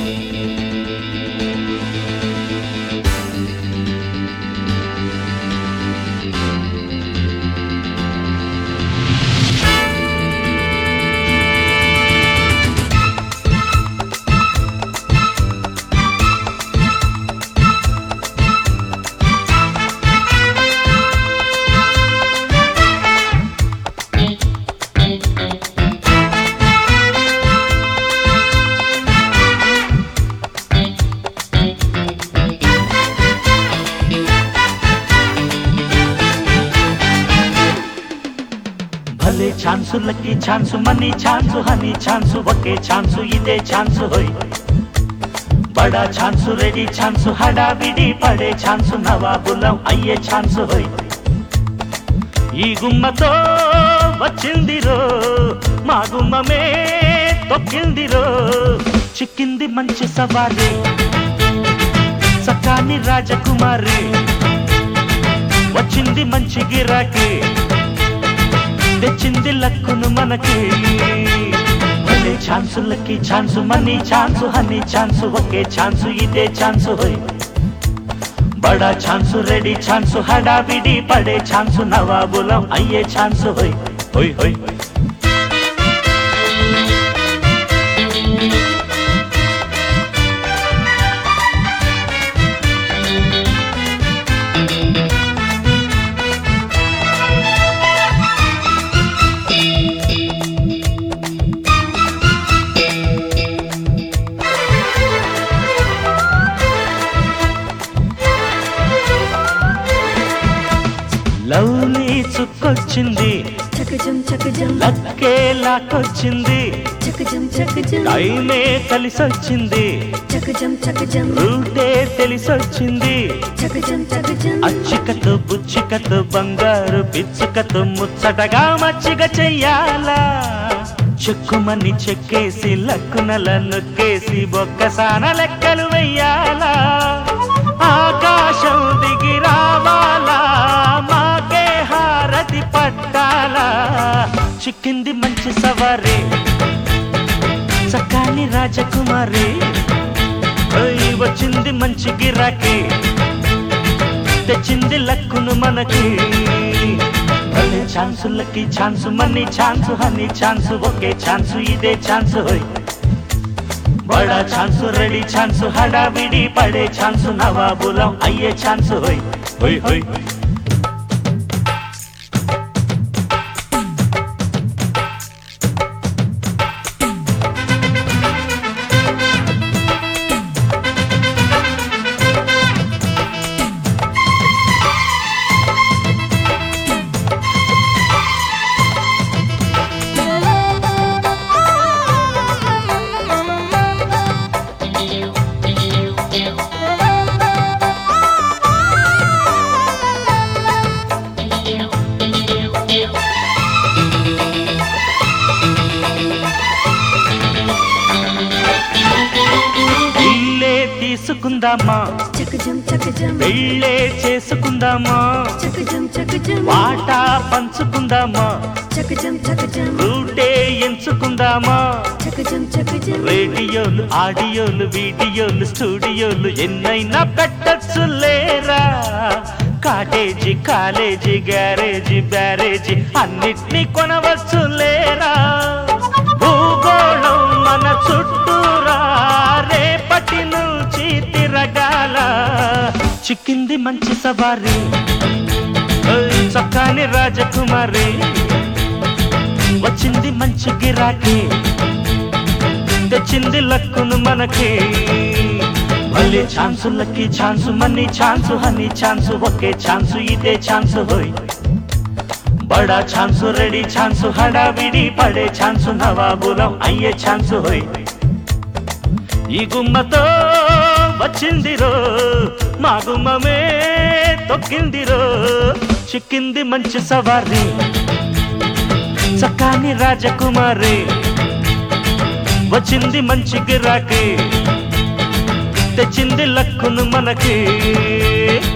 భలే ఛాన్సులకి chance money chance honey chance ఒకే ఛాన్సు ఇదే ఛాన్సు హోయ్ బడా ఛాన్సు రెడీ ఛాన్సు హడావిడి పడే ఛాన్సు నవాబులం అయ్యే ఛాన్సు హోయ్ ఈ గుమ్మతో వచ్చిందిరో మా గుమ్మమే తొక్కిందిరో చిక్కింది మంచి సవారి సకాని రాజకుమారి వచ్చింది మంచి గిరాకీ తెచ్చింది లక్కును మనకి భలే ఛాన్సులకి chance money chance honey chance ఒకే ఛాన్సు ఇదే ఛాన్సు హోయ్ బడా ఛాన్సు రెడీ ఛాన్సు హడావిడి పడే ఛాన్సు నవాబులం అయ్యే ఛాన్సు హోయ్ హోయ్ హోయ్ లవ్లీ చుక్కొచ్చింది చకజం చకజం లక్కే లాక్కొచ్చింది చకజం చకజం టైమే కలిసొచ్చింది చకజం చకజం రూటే తెలిసొచ్చింది చకజం చకజం అచ్చికతో బుచ్చికతో బంగారు పిచ్చుకతో ముచ్చటగా మచ్చిగ చెయ్యాలా చెక్కుమని చెక్కేసి లక్కునల నొక్కేసి ఒక్కసాన లెక్కలు వెయ్యాలా ఆకాశం దిగి రావాలా మాకే హారతి పట్టాలా చిక్కింది మంచి సవారీ చక్కాని రాజకుమారి ఓయ్ వచ్చింది మంచి గిరాకీ తెచ్చింది లక్కును మనకి భలే ఛాన్సులకి chance money chance honey chance ఒకే ఛాన్సు ఇదే ఛాన్సు హోయ్ బడా ఛాన్సు రెడీ ఛాన్సు హడావిడి పడే ఛాన్సు నవాబులం అయ్యే ఛాన్సు హోయ్ హోయ్ హోయ్ ఇల్లే తీసుకుందామా చకజం చకజం పెళ్ళే చేసుకుందామా చకజం చకజం వాటా పంచుకుందామా చకజం చకజం రూటే ఎంచుకుందామా చకజం చకజం రేడియోలు ఆడియోలు వీడియోలు స్టూడియోలు ఎన్నైనా పెట్టచ్చు లేరా కాటేజీ కాలేజీ గ్యారేజీ బ్యారేజీ అన్నిటినీ కొనవచ్చు లేరా భూగోళం మన చుట్టూరా రేపటి నుంచి తిరగాల చిక్కింది మంచి సవారీ ఓయ్ చక్కాని రాజకుమారి వచ్చింది మంచి గిరాకీ తెచ్చింది లక్కును మనకి భలే ఛాన్సులకి chance money chance honey chance ఒకే ఛాన్సు ఇదే ఛాన్సు హోయ్ బడా ఛాన్సు రెడీ ఛాన్సు హడావిడి పడే ఛాన్సు నవాబులం అయ్యే ఛాన్సు హోయ్ ఈ గుమ్మతో వచ్చిందిరో మా గుమ్మమే తొక్కిందిరో చిక్కింది మంచి సవారీ చక్కాని రాజకుమారి వచ్చింది మంచి గిరాకీ తెచ్చింది లక్కును మనకి